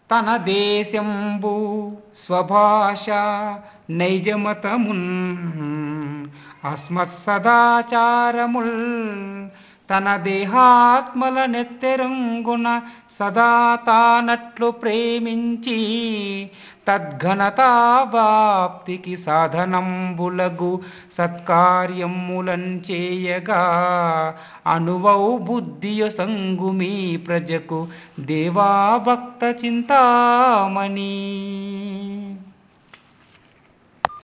తన దేశంబు స్వభాష నైజమతమున్ అస్మత్ సదాచారముల్ తన దేహాత్మల నెత్తెరంగున సదా తానట్లు ప్రేమించి తద్ఘనతావాప్తికి సాధనంబులగు సత్కార్యములం చేయగా అనువౌ బుద్ధియ సంగుమీ ప్రజకు దేవాభక్త చింతామణి